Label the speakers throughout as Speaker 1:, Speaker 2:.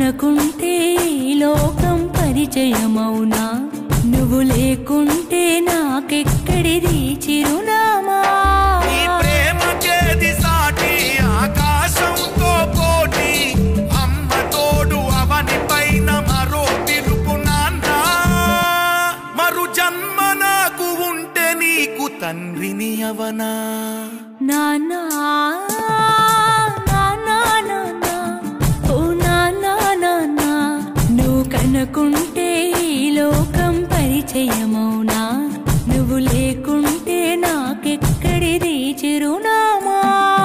Speaker 1: కనకుంటే ఈ లోకం పరిచయమౌనా నువ్వు లేకుంటే నాకెక్కడిది చిరునామా
Speaker 2: నీ ప్రేమకేది సాటి ఆకాశంతో పోటీ అమ్మ తోడు అవని పైన మరో పిలుపు నాన్న మరు జన్మ నాకు ఉంటే నీకు తండ్రిని అవనా
Speaker 1: నానా నానా నానా ఓ నానా నానా నువ్వు కనుకుంటే ఈ లోకం పరిచయమౌనా నువ్వు లేకుంటే నాకెక్కడిది చిరునామా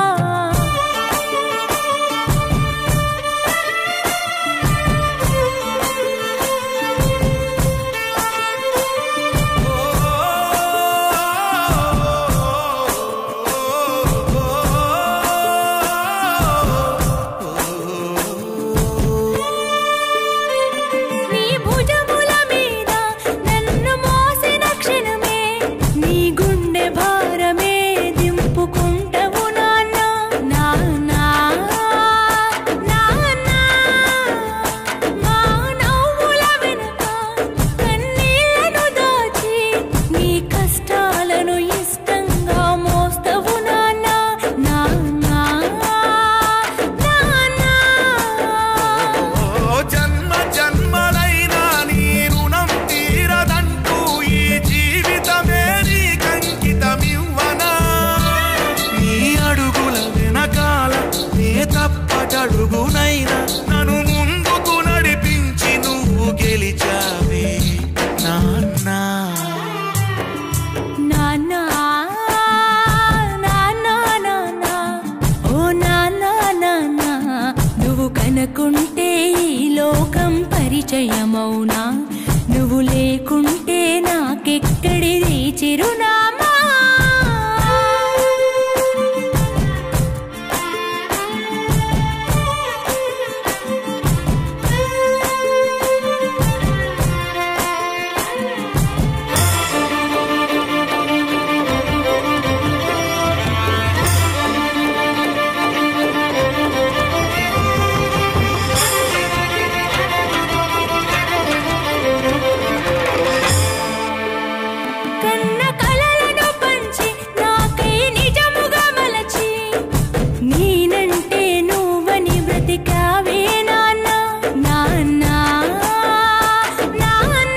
Speaker 1: నీ భుజముల మీద నన్ను మోసిన క్షణమే నీ గుండె భారమే దింపుకుంటవు నాన్న నాన్న నాన్న మా నవ్వుల వెనుక కన్నీళ్లను దాచి నీ కష్టాలను ఇష్టంగా మోస్తవు నాన్న నాన్న నాన్న
Speaker 2: ఓ జన్మ జన్మలైనా నీ రుణం తీరదంటూ ఈ జీవితమే నీకంకితమివ్వనా నీ అడుగుల వెనకాల నే తప్పటడుగునైనా నన్ను ముందుకు నడిపించి నువ్వు గెలిచావే నాన్నా
Speaker 1: నాన్నా నాన్నా నాన్నా ఓ నాన్నా నాన్నా నువ్వు కనుకుంటే ఈ లోకం పరిచయమౌనా నువ్వు లేకుంటే నాకెక్కడిది చిరునామా కన్న కలలను పంచి నాకై నిజముగా మలచి నేనంటే నువ్వని బ్రతికావే నాన్న నాన్న నాన్న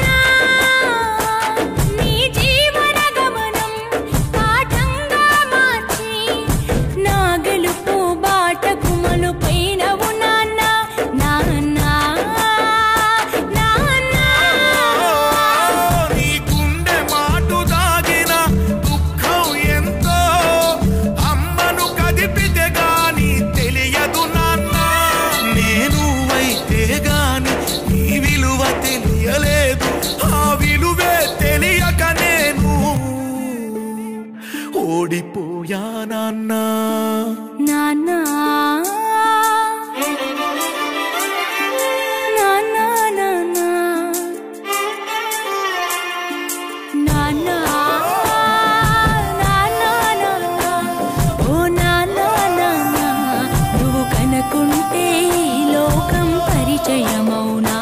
Speaker 1: నీ జీవన గమనం పాఠంగా మార్చి నా గెలుపు బాటకు మలుపైనవు నాన్న నాన్న నాన్న
Speaker 2: నీ గుండె మాటు దాగిన దుఃఖం ఎంతో అమ్మను కదిపితే గాని తెలియదు నాన్న నేను అయితే గాని నీ విలువ తెలియలేదు ఆ విలువే తెలియక నేను ఓడిపోయానన్నా
Speaker 1: నాన్నా నాన్నా నాన్నా నాన్నా నాన్నా నాన్నా ఓ నాన్నా నాన్నా నువ్వు కనుకుంటే ఈ లోకం పరిచయమౌనా